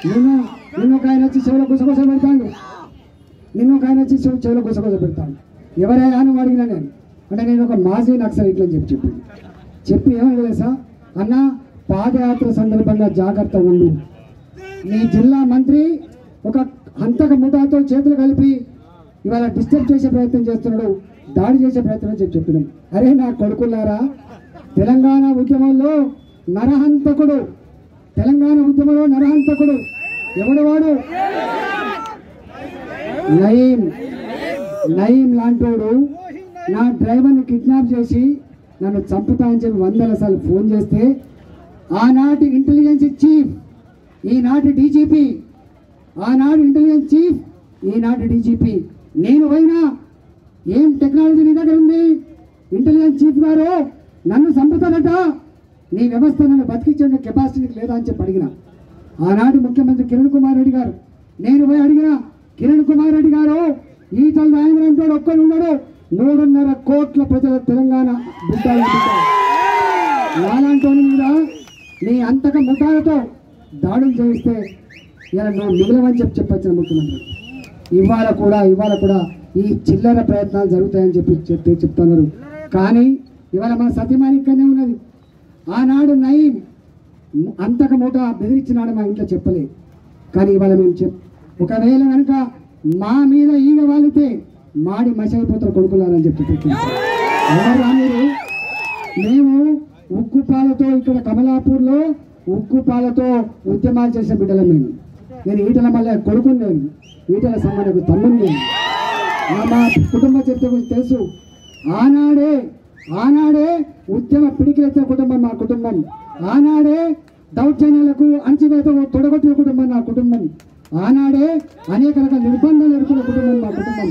నిన్న నిన్న ఒక ఆయన వచ్చి చెవులో గుసగుస పెడతాడు నిన్న ఒక ఆయన వచ్చి చెవు చెవులో గుసగుస పెడతాడు ఎవరైనా అని అడిగినా నేను అంటే నేను ఒక మాజీ నక్సల్ ఇట్లా చెప్పి చెప్పి చెప్పి ఏమని తెలుసా అన్న పాదయాత్ర సందర్భంగా జాగ్రత్త ఉండు మీ జిల్లా మంత్రి ఒక హంతక ముఠాతో చేతులు కలిపి ఇవాళ డిస్టర్బ్ చేసే ప్రయత్నం చేస్తున్నాడు దాడి చేసే ప్రయత్నం చెప్పి చెప్పినాం అరే నా కొడుకులారా తెలంగాణ ఉద్యమంలో నరహంతకుడు తెలంగాణ ఉద్యమంలో నరహంతకుడు ఎవడు వాడు నయీం నయీం లాంటోడు నా డ్రైవర్ని కిడ్నాప్ చేసి నన్ను చంపుతా అని చెప్పి వందల సార్లు ఫోన్ చేస్తే ఆనాటి ఇంటెలిజెన్స్ చీఫ్ ఈనాటి డీజీపీ ఆనాడు ఇంటెలిజెన్స్ చీఫ్ ఈనాటి డీజీపీ నేను పోయినా ఏం టెక్నాలజీ నీ దగ్గర ఉంది ఇంటెలిజెన్స్ చీఫ్ గారు నన్ను చంపుతాడట నీ వ్యవస్థ నన్ను బతికించే కెపాసిటీ నీకు లేదా అని చెప్పి అడిగిన ఆనాటి ముఖ్యమంత్రి కిరణ్ కుమార్ రెడ్డి గారు నేను పోయి అడిగిన కిరణ్ కుమార్ రెడ్డి గారు ఈటల రాజేంద్ర అంటాడు ఒక్కడు ఉన్నాడు మూడున్నర కోట్ల ప్రజల తెలంగాణ బిడ్డలు బిడ్డలు. నాలాంటి మీద నీ అంతక ముఠాలతో దాడులు చేయిస్తే ఇలా నువ్వు మిగిలవని చెప్పి చెప్పొచ్చిన ముఖ్యమంత్రి ఇవాళ కూడా ఇవాళ కూడా ఈ చిల్లర ప్రయత్నాలు జరుగుతాయని చెప్పి చెప్పి చెప్తున్నారు కానీ ఇవాళ మన సత్యమాని ఇక్కడనే ఉన్నది ఆనాడు నయీం అంతక మూట బెదిరించినాడు మా ఇంట్లో చెప్పలే కానీ ఇవాళ మేము చెప్ ఒకవేళ కనుక మా మీద ఈగ వాలితే మాడి మసైపోతారు కొడుకులారని చెప్పి చెప్పింది ఎవరు మీరు మేము ఉక్కు పాలతో ఇక్కడ కమలాపూర్లో ఉక్కు పాలతో ఉద్యమాలు చేసిన బిడ్డలం మేము నేను ఈటల మళ్ళీ కొడుకుని నేను ఈటల సమ్మకు తమ్ముని నేను నా- మా కుటుంబ చరిత్ర గురించి తెలుసు ఆనాడే ఆనాడే ఉద్యమ పిడికిలెత్తిన కుటుంబం మా కుటుంబం ఆనాడే దౌర్జన్యాలకు అణచివేత తొడగొట్టిన కుటుంబం నా కుటుంబం ఆనాడే అనేక రకాల నిర్బంధాలు ఎదుర్కొన్న కుటుంబం మా కుటుంబం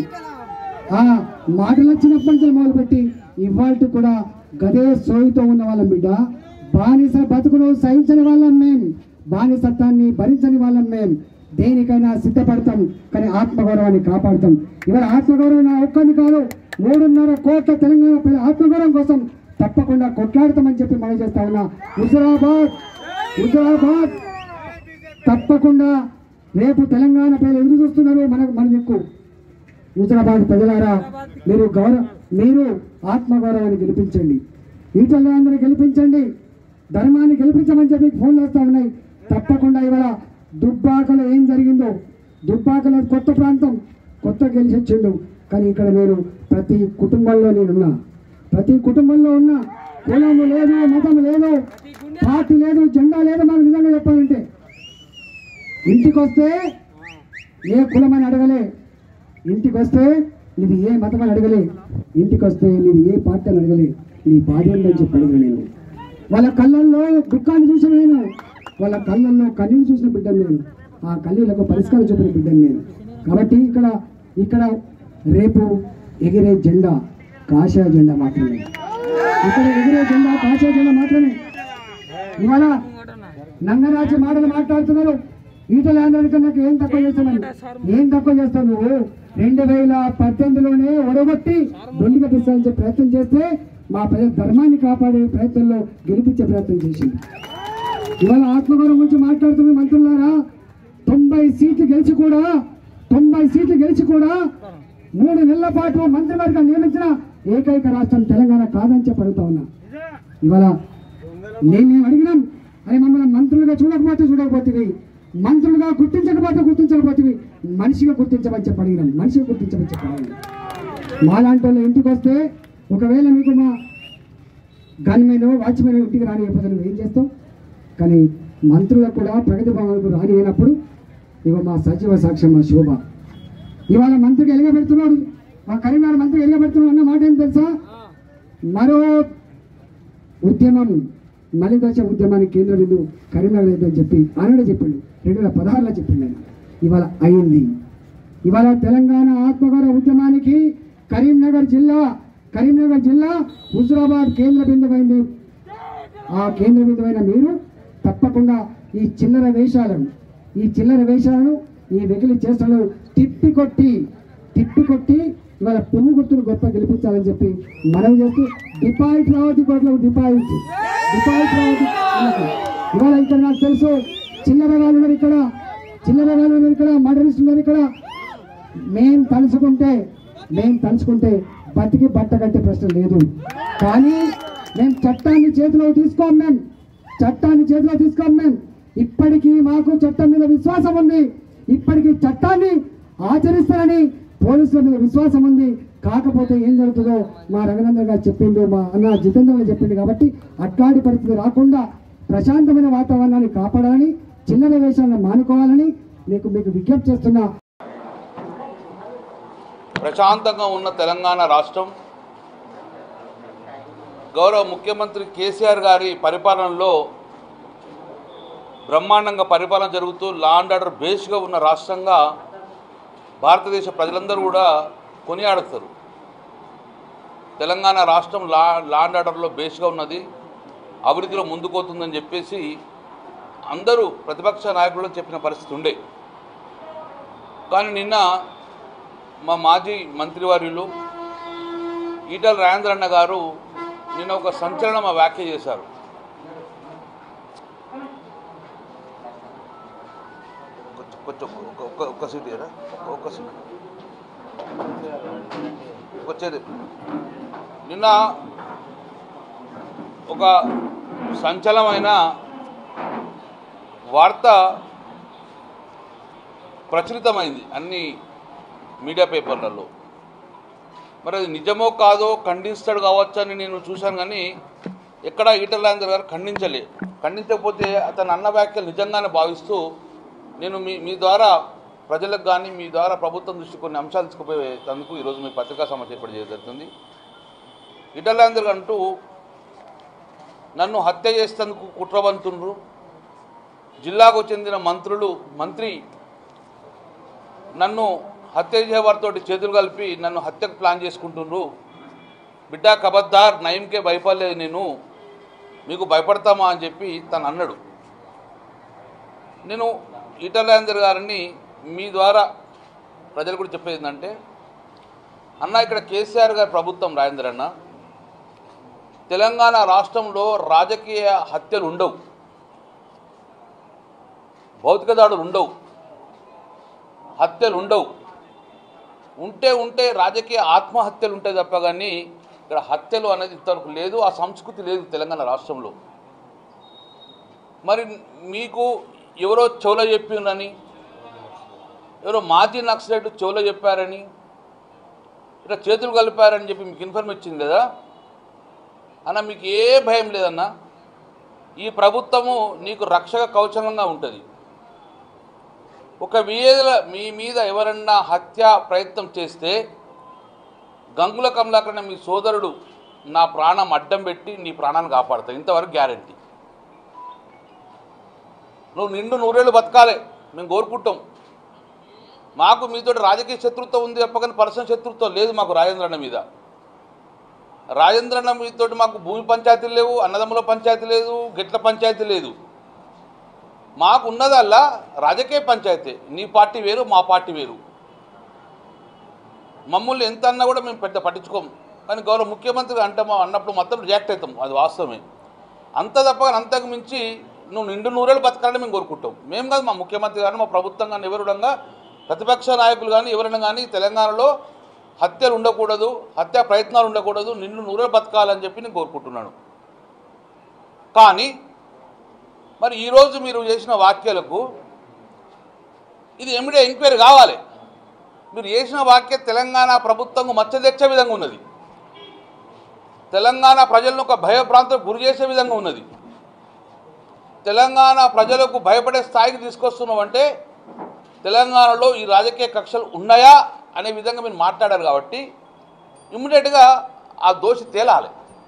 ఆ మాటలు వచ్చినప్పటి నుంచి మొదలుపెట్టి ఇవాళ కూడా గదే సోయితో ఉన్న వాళ్ళం బిడ్డ బానిస బతుకును సహించని వాళ్ళం మేం బానిసత్వాన్ని భరించని వాళ్ళం మేం దేనికైనా సిద్ధపడతాం కానీ ఆత్మగౌరవాన్ని కాపాడుతాం ఇవాళ ఆత్మగౌరవం నా ఒక్కరిని కాదు మూడున్నర కోట్ల తెలంగాణ ప్రజల ఆత్మగౌరవం కోసం తప్పకుండా కొట్లాడతామని చెప్పి మనం చేస్తా ఉన్నా హుజరాబాద్ హుజరాబాద్ తప్పకుండా రేపు తెలంగాణ ప్రజలు ఎదురు చూస్తున్నారు మనకు మన దిక్కు హుజరాబాద్ ప్రజలారా మీరు గౌరవ మీరు ఆత్మగౌరవాన్ని గెలిపించండి ఈటల అందరూ గెలిపించండి ధర్మాన్ని గెలిపించమని చెప్పి ఫోన్లు వస్తూ ఉన్నాయి తప్పకుండా ఇవాళ దుబ్బాకలో ఏం జరిగిందో దుబ్బాకలో కొత్త ప్రాంతం కొత్త గెలిచి వచ్చిండు కానీ ఇక్కడ నేను ప్రతి కుటుంబంలో నేనున్నా ప్రతి కుటుంబంలో ఉన్న కులం లేదు మతం లేదు పార్టీ లేదు జెండా లేదు మాకు నిజంగా చెప్పాలంటే ఇంటికి వస్తే ఏ కులం అని అడగలే ఇంటికి వస్తే ఇది ఏ మతం అని అడగలే ఇంటికి వస్తే ఇది ఏ పార్టీ అని అడగలే నీ భార్య ఉందని చెప్పి అడిగా నేను వాళ్ళ కళ్ళల్లో దుఃఖాన్ని చూసిన నేను వాళ్ళ కళ్ళల్లో కన్నీళ్ళు చూసిన బిడ్డను నేను ఆ కన్నీళ్ళకు పరిష్కారం చూపిన బిడ్డను నేను కాబట్టి ఇక్కడ ఇక్కడ రేపు ఎగిరే జెండా కాషాయ జెండా మాత్రమే ఇక్కడ ఎగిరే జెండా కాషాయ జెండా మాత్రమే ఇవాళ నంగరాజు మాటలు మాట్లాడుతున్నారు ఈటల ఆంధ్రానికి నాకు ఏం తక్కువ చేస్తామని ఏం తక్కువ చేస్తావు నువ్వు రెండు వేల పద్దెనిమిదిలోనే ఒడగొట్టి దొండి కట్టిస్తానని చెప్పి ప్రయత్నం చేస్తే మా ప్రజల ధర్మాన్ని కాపాడే ప్రయత్నంలో గెలిపించే ప్రయత్నం చేసింది ఇవాళ ఆత్మగౌరవం గురించి మాట్లాడుతున్న మంత్రులారా తొంభై సీట్లు గెలిచి కూడా తొంభై సీట్లు గెలిచి కూడా మూడు నెలల పాటు మంత్రివర్గం నియమించిన ఏకైక రాష్ట్రం తెలంగాణ కాదని చెప్పి అడుగుతా ఉన్నా ఇవాళ నేను మేము అడిగినాం అరే మమ్మల్ని మంత్రులుగా చూడకపోతే చూడకపోతే మంత్రులుగా గుర్తించకపోతే గుర్తించకపోతే మనిషిగా గుర్తించమని చెప్పి అడిగినాం మనిషిగా గుర్తించమని చెప్పి అడిగినాం మాలాంటి వాళ్ళు ఇంటికి వస్తే ఒకవేళ మీకు మా గన్మెన్ వాచ్మెన్ ఇంటికి రానియకపోతే నువ్వు ఏం చేస్తావు కానీ మంత్రులకు కూడా ప్రగతి భవన్కు రానియనప్పుడు ఇక మా సచివ సాక్ష్యం మా శోభ ఇవాళ మంత్రికి ఎలుగబెడుతున్నాడు మా కరీంనగర్ మంత్రికి ఎలుగబెడుతున్నాడు అన్న మాట ఏం తెలుసా మరో ఉద్యమం మలి దశ ఉద్యమానికి కేంద్ర బిందు కరీంనగర్ లేదని చెప్పి ఆనాడే చెప్పిండు రెండు వేల పదహారులో చెప్పిండు ఆయన ఇవాళ అయింది ఇవాళ తెలంగాణ ఆత్మగౌరవ ఉద్యమానికి కరీంనగర్ జిల్లా కరీంనగర్ జిల్లా హుజరాబాద్ కేంద్ర బిందువైంది ఆ కేంద్ర బిందువైన మీరు తప్పకుండా ఈ చిల్లర వేషాలను ఈ చిల్లర వేషాలను ఈ వెకిలి చేష్టలను తిప్పి కొట్టి తిప్పి కొట్టి ఇవాళ పువ్వు గుర్తును గొప్ప గెలిపించాలని చెప్పి మనం చేస్తూ డిపాజిట్ రావద్దు కోట్లకు డిపాజిట్ డిపాజిట్ రావద్దు వీళ్ళకి. ఇవాళ ఇక్కడ నాకు తెలుసు చిల్లర వాళ్ళు ఉన్నారు ఇక్కడ చిల్లర వాళ్ళు ఉన్నారు ఇక్కడ మర్డరిస్ట్ ఉన్నారు ఇక్కడ మేం తలుచుకుంటే మేం తలుచుకుంటే బతికి బట్ట కట్టే ప్రశ్న లేదు కానీ మేము చట్టాన్ని చేతిలో తీసుకోం మేము చట్టాన్ని చేతిలో తీసుకోం మేము ఇప్పటికీ మాకు చట్టం మీద విశ్వాసం ఉంది ఇప్పటికీ చట్టాన్ని ఆచరిస్తారని పోలీసుల మీద విశ్వాసం ఉంది కాకపోతే ఏం జరుగుతుందో మా రఘునందన్ గారు చెప్పిండు మా అన్న జితేంద్ర గారు చెప్పిండు కాబట్టి అట్లాంటి పరిస్థితి రాకుండా ప్రశాంతమైన వాతావరణాన్ని కాపాడాలని చిల్లర వేషాలను మానుకోవాలని మీకు మీకు విజ్ఞప్తి చేస్తున్నా ప్రశాంతంగా ఉన్న తెలంగాణ రాష్ట్రం గౌరవ ముఖ్యమంత్రి కేసీఆర్ గారి పరిపాలనలో బ్రహ్మాండంగా పరిపాలన జరుగుతూ లా అండ్ ఆర్డర్ బేస్గా ఉన్న రాష్ట్రంగా భారతదేశ ప్రజలందరూ కూడా కొనియాడుతారు తెలంగాణ రాష్ట్రం లా లా అండ్ ఆర్డర్లో బేస్గా ఉన్నది అభివృద్ధిలో ముందుకోతుందని చెప్పేసి అందరూ ప్రతిపక్ష నాయకులు చెప్పిన పరిస్థితి ఉండే కానీ నిన్న మా మాజీ మంత్రివర్యులు ఈటల రాజేంద్ర అన్న గారు నిన్న ఒక సంచలనం వ్యాఖ్య చేశారు కొంచెం ఒక- ఒక- ఒక్క సీట్ ఇయ్యరా? ఒక్క- ఒక్క సీట్ వచ్చేది నిన్న ఒక సంచలనమైన వార్త ప్రచురితమైంది అన్ని మీడియా పేపర్లలో మరి అది నిజమో కాదో ఖండిస్తాడు కావచ్చు అని నేను చూశాను కానీ ఎక్కడ ఈటలాంజర్ గారు ఖండించలే ఖండించకపోతే అతను అన్న వ్యాఖ్యలు నిజంగానే భావిస్తూ నేను మీ మీ ద్వారా ప్రజలకు కానీ మీ ద్వారా ప్రభుత్వం దృష్టి కొన్ని అంశాలు తీసుకుపోయేందుకు ఈరోజు మీ పత్రికా సమాచారం ఏర్పాటు చేయడం జరుగుతుంది ఈటలాంజర్ అంటూ నన్ను హత్య చేసేందుకు కుట్రవంతుండ్రు జిల్లాకు చెందిన మంత్రులు మంత్రి నన్ను హత్య చేసేవారితోటి చేతులు కలిపి నన్ను హత్యకు ప్లాన్ చేసుకుంటుండ్రు బిడ్డ కబద్దార్ నయంకే భయపడలేదు నేను మీకు భయపడతామా అని చెప్పి తను అన్నాడు నేను ఈటలాంజర్ గారిని మీ ద్వారా ప్రజలు కూడా చెప్పేది ఏంటంటే అన్న ఇక్కడ కేసీఆర్ గారి ప్రభుత్వం రాజేంద్ర అన్న తెలంగాణ రాష్ట్రంలో రాజకీయ హత్యలు ఉండవు భౌతిక దాడులు ఉండవు హత్యలు ఉండవు ఉంటే ఉంటే రాజకీయ ఆత్మహత్యలు ఉంటాయి తప్ప కానీ ఇక్కడ హత్యలు అనేది ఇంతవరకు లేదు ఆ సంస్కృతి లేదు తెలంగాణ రాష్ట్రంలో మరి మీకు ఎవరో చెవులో చెప్పిందని ఎవరో మాజీ నక్సలైట్ చెవులో చెప్పారని ఇట్లా చేతులు కలిపారని చెప్పి మీకు ఇన్ఫర్మ్ ఇచ్చింది కదా అన్న మీకు ఏ భయం లేదన్న ఈ ప్రభుత్వము నీకు రక్షక కవచంగా ఉంటుంది ఒక మీద మీ మీద ఎవరన్నా హత్య ప్రయత్నం చేస్తే గంగుల కమలాకరణ మీ సోదరుడు నా ప్రాణం అడ్డం పెట్టి నీ ప్రాణాన్ని కాపాడుతావు ఇంతవరకు గ్యారంటీ నువ్వు నిండు నూరేళ్ళు బతకాలి మేము కోరుకుంటాం మాకు మీతో రాజకీయ శత్రుత్వం ఉంది తప్ప కానీ పర్సనల్ శత్రుత్వం లేదు మాకు రాజేంద్రన్న మీద రాజేంద్రన్న మీతో మాకు భూమి పంచాయతీలు లేవు అన్నదమ్ముల పంచాయతీ లేదు గిట్ల పంచాయతీ లేదు మాకు ఉన్నదల్లా రాజకీయ పంచాయతీ నీ పార్టీ వేరు మా పార్టీ వేరు మమ్మల్ని ఎంత అన్నా కూడా మేము పెద్ద పట్టించుకోము కానీ గౌరవ ముఖ్యమంత్రి అంటే మా అన్నప్పుడు మొత్తం రియాక్ట్ అవుతాం అది వాస్తవమే అంత తప్ప అంతకు మించి నువ్వు నిండు నూరేళ్ళు బతకాలని మేము కోరుకుంటాం మేము కాదు మా ముఖ్యమంత్రి కానీ మా ప్రభుత్వం కానీ ఎవరుడంగా ప్రతిపక్ష నాయకులు కానీ ఎవరైనా కానీ తెలంగాణలో హత్యలు ఉండకూడదు హత్య ప్రయత్నాలు ఉండకూడదు నిన్ను నూరేళ్ళు బతకాలని చెప్పి నేను కోరుకుంటున్నాను కానీ మరి ఈరోజు మీరు చేసిన వాక్యాలకు ఇది ఎమిడే ఎంక్వైరీ కావాలి మీరు చేసిన వాక్య తెలంగాణ ప్రభుత్వం మచ్చ తెచ్చే విధంగా ఉన్నది తెలంగాణ ప్రజలను ఒక భయభ్రాంతం గురి చేసే విధంగా ఉన్నది తెలంగాణ ప్రజలకు భయపడే స్థాయికి తీసుకొస్తున్నామంటే తెలంగాణలో ఈ రాజకీయ కక్షలు ఉన్నాయా అనే విధంగా మీరు మాట్లాడారు కాబట్టి ఇమ్మీడియట్గా ఆ దోషి తేలాలి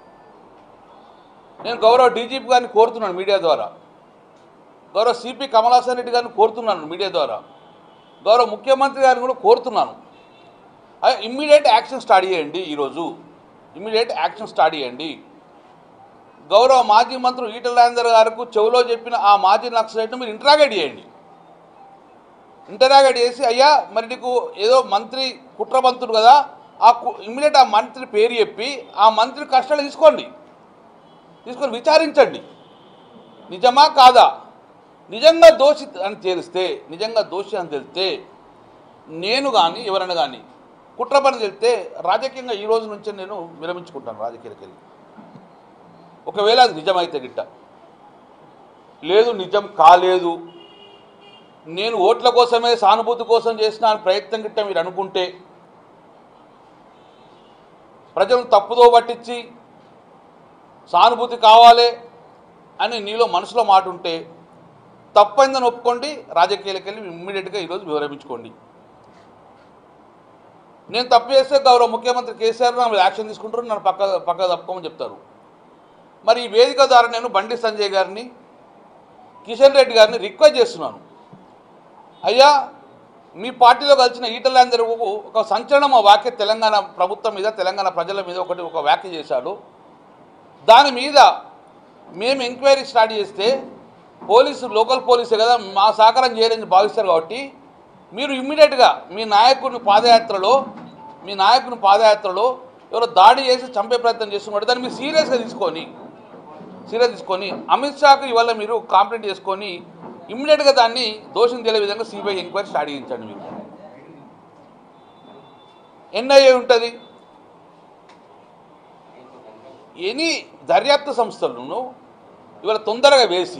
నేను గౌరవ డీజీపీ గారిని కోరుతున్నాను మీడియా ద్వారా గౌరవ సిపి కమలాసన్ రెడ్డి గారిని కోరుతున్నాను మీడియా ద్వారా గౌరవ ముఖ్యమంత్రి గారిని కూడా కోరుతున్నాను ఇమ్మీడియట్ యాక్షన్ స్టార్ట్ చేయండి ఈరోజు ఇమ్మీడియట్ యాక్షన్ స్టార్ట్ చేయండి గౌరవ మాజీ మంత్రి ఈటల రాజేందర్ గారికి చెవిలో చెప్పిన ఆ మాజీ నక్సలైట్ను మీరు ఇంటరాగేట్ చేయండి ఇంటరాగేట్ చేసి అయ్యా మరి నీకు ఏదో మంత్రి కుట్రబంతుడు కదా ఆ ఇమ్మీడియట్ ఆ మంత్రి పేరు చెప్పి ఆ మంత్రి కష్టాలు తీసుకోండి తీసుకొని విచారించండి నిజమా కాదా నిజంగా దోషి అని తేలిస్తే నిజంగా దోషి అని తెలిస్తే నేను కానీ ఎవరైనా కానీ కుట్ర పని తెలిస్తే రాజకీయంగా ఈ రోజు నుంచే నేను విరమించుకుంటాను రాజకీయాలకు వెళ్ళి ఒకవేళ అది నిజమైతే గిట్ట లేదు నిజం కాలేదు నేను ఓట్ల కోసమే సానుభూతి కోసం చేసిన అని ప్రయత్నం గిట్ట మీరు అనుకుంటే ప్రజలను తప్పుదో పట్టించి సానుభూతి కావాలి అని నీలో మనసులో మాట ఉంటే తప్పైందని ఒప్పుకోండి రాజకీయాలకు వెళ్ళి ఇమ్మీడియట్గా ఈరోజు వివరించుకోండి నేను తప్పు చేస్తే గౌరవ ముఖ్యమంత్రి కేసీఆర్ నా మీద యాక్షన్ తీసుకుంటారు నన్ను పక్క పక్క తప్పుకోమని చెప్తారు మరి ఈ వేదిక ద్వారా నేను బండి సంజయ్ గారిని కిషన్ రెడ్డి గారిని రిక్వెస్ట్ చేస్తున్నాను అయ్యా మీ పార్టీలో కలిసిన ఈటలందరూ ఒక సంచలనం ఆ వ్యాఖ్య తెలంగాణ ప్రభుత్వం మీద తెలంగాణ ప్రజల మీద ఒకటి ఒక వ్యాఖ్య చేశాడు దాని మీద మేము ఎంక్వైరీ స్టార్ట్ చేస్తే పోలీసు లోకల్ పోలీసే కదా మా సహకారం చేయాలని భావిస్తారు కాబట్టి మీరు ఇమ్మీడియట్గా మీ నాయకుడిని పాదయాత్రలో మీ నాయకుని పాదయాత్రలో ఎవరో దాడి చేసి చంపే ప్రయత్నం చేస్తున్నారు దాన్ని మీరు సీరియస్గా తీసుకొని సీరియస్ తీసుకొని అమిత్ షాకు ఇవాళ మీరు కాంప్లైంట్ చేసుకొని ఇమ్మీడియట్గా దాన్ని దోషం తెలియ విధంగా సిబిఐ ఎంక్వైరీ స్టార్ట్ చేయించండి మీరు ఎన్ఐఏ ఉంటుంది ఎనీ దర్యాప్తు సంస్థలను ఇవాళ తొందరగా వేసి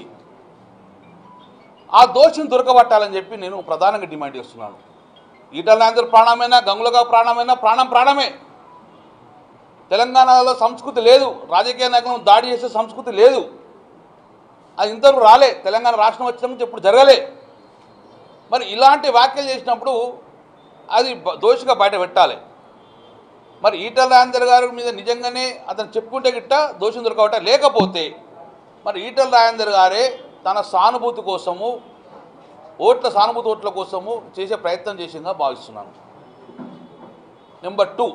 ఆ దోషిని దొరకబట్టాలని చెప్పి నేను ప్రధానంగా డిమాండ్ చేస్తున్నాను ఈటలాందరూ ప్రాణమైనా గంగులగా ప్రాణమైనా ప్రాణం ప్రాణమే తెలంగాణలో సంస్కృతి లేదు రాజకీయ నాయకులను దాడి చేసే సంస్కృతి లేదు అది ఇంతవరకు రాలే తెలంగాణ రాష్ట్రం వచ్చిన నుంచి ఎప్పుడు జరగలే మరి ఇలాంటి వ్యాఖ్యలు చేసినప్పుడు అది బ- దోషిగా బయట పెట్టాలి మరి ఈటల రాజేందర్ గారి మీద నిజంగానే అతను చెప్పుకుంటే గిట్ట దోషం దొరకబట్ట లేకపోతే మరి ఈటల రాజేందర్ గారే తన సానుభూతి కోసము ఓట్ల సానుభూతి ఓట్ల కోసము చేసే ప్రయత్నం చేసిందిగా భావిస్తున్నాను నెంబర్ టూ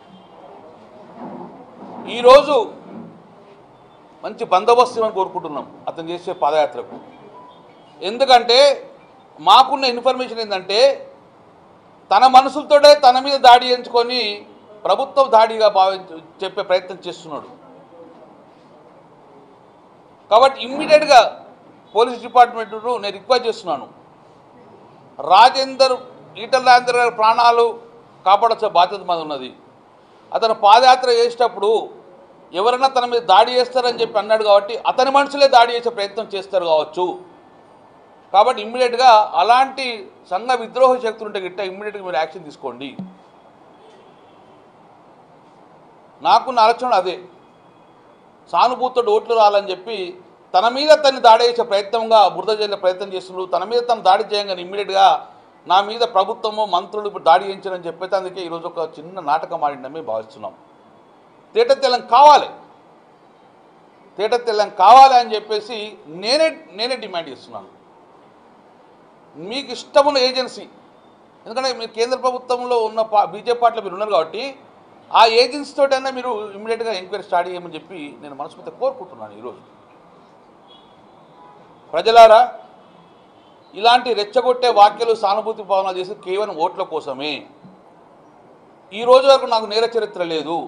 ఈరోజు మంచి బందోబస్తు అని కోరుకుంటున్నాం అతను చేసే పాదయాత్రకు ఎందుకంటే మాకున్న ఇన్ఫర్మేషన్ ఏంటంటే తన మనసులతోటే తన మీద దాడి ఎంచుకొని ప్రభుత్వం దాడిగా భావించ చెప్పే ప్రయత్నం చేస్తున్నాడు కాబట్టి ఇమ్మీడియట్గా పోలీస్ డిపార్ట్మెంట్ను నేను రిక్వెస్ట్ చేస్తున్నాను రాజేందర్ ఈటల రాజేందర్ గారి ప్రాణాలు కాపాడాల్సిన బాధ్యత మీద ఉన్నది అతను పాదయాత్ర చేసేటప్పుడు ఎవరైనా తన మీద దాడి చేస్తారని చెప్పి అన్నాడు కాబట్టి అతని మనుషులే దాడి చేసే ప్రయత్నం చేస్తారు కావచ్చు కాబట్టి ఇమ్మీడియట్గా అలాంటి సంఘ విద్రోహ శక్తులు ఉంటే గిట్ట ఇమ్మీడియట్గా మీరు యాక్షన్ తీసుకోండి నాకున్న ఆలోచన అదే సానుభూతుడు ఓట్లు రాలని చెప్పి తన మీద తను దాడి చేసే ప్రయత్నంగా బురద చేసే ప్రయత్నం చేస్తున్నారు తన మీద తను దాడి చేయగానే ఇమ్మీడియట్గా నా మీద ప్రభుత్వము మంత్రులు ఇప్పుడు దాడి చేయించారని చెప్పైతే అందుకే ఈరోజు ఒక చిన్న నాటకం ఆడిందని భావిస్తున్నాం తేట తెల్లం కావాలి తేట తెల్లం కావాలి అని చెప్పేసి నేనే నేనే డిమాండ్ చేస్తున్నాను మీకు ఇష్టమున్న ఏజెన్సీ ఎందుకంటే మీరు కేంద్ర ప్రభుత్వంలో ఉన్న పా బీజేపీ పార్టీలో మీరు ఉన్నారు కాబట్టి ఆ ఏజెన్సీ తోటైనా మీరు ఇమ్మీడియట్గా ఎంక్వైరీ స్టార్ట్ చేయమని చెప్పి నేను మనస్ఫూర్తిగా కోరుకుంటున్నాను ఈరోజు ప్రజలారా ఇలాంటి రెచ్చగొట్టే వాక్యాలు సానుభూతి భావనలు చేసి కేవలం ఓట్ల కోసమే ఈ రోజు వరకు నాకు నేర చరిత్ర లేదు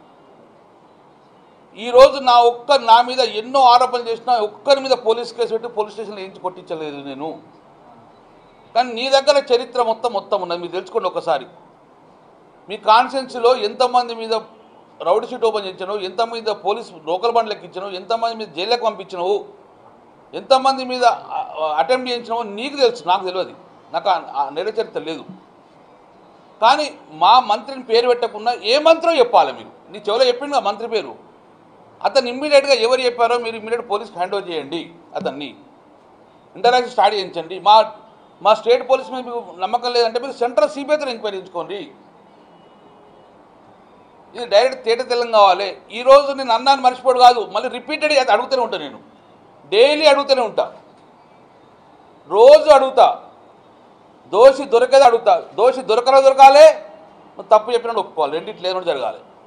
ఈ రోజు నా ఒక్క నా మీద ఎన్నో ఆరోపణలు చేసినా ఒక్కరి మీద పోలీస్ కేసు పెట్టి పోలీస్ స్టేషన్లో ఏంచి కొట్టించలేదు నేను కానీ నీ దగ్గర చరిత్ర మొత్తం మొత్తం ఉన్నది మీరు తెలుసుకోండి ఒకసారి మీ కాన్స్టిట్యున్సీలో ఎంతమంది మీద రౌడ్ షీట్ ఓపెన్ చేయించను ఎంతమంది మీద పోలీస్ లోకల్ బండ్లు ఎక్కించను ఎంతమంది మీద జైళ్ళకి పంపించినవు ఎంతమంది మీద అటెంప్ట్ చేయించినావో నీకు తెలుసు నాకు తెలియదు నాకు ఆ- ఆ నేర చరిత్ర లేదు కానీ మా మంత్రిని పేరు పెట్టకుండా ఏ మంత్రో చెప్పాలి మీరు నీ చెవిలో చెప్పింది కదా మంత్రి పేరు అతను ఇమ్మీడియట్గా ఎవరు చెప్పారో మీరు ఇమ్మీడియట్ పోలీస్కి హ్యాండ్ ఓవర్ చేయండి అతన్ని ఇంటరాక్షన్ స్టార్ట్ చేయించండి మా మా స్టేట్ పోలీస్ మీద మీకు నమ్మకం లేదంటే మీరు సెంట్రల్ సిబిఐతో ఎంక్వైరీ చేయించుకోండి ఇది డైరెక్ట్ తేట తెల్లం కావాలి ఈ రోజు నేను అన్నాను మర్చిపోడు కాదు మళ్ళీ రిపీటెడ్ అది అడుగుతూనే ఉంటాను నేను డైలీ అడుగుతూనే ఉంటా రోజు అడుగుతా దోషి దొరికేది అడుగుతా దోషి దొరకరా దొరకాలి తప్పు చెప్పినట్టు ఒప్పుకోవాలి రెండింటి లేనట్టు జరగాలి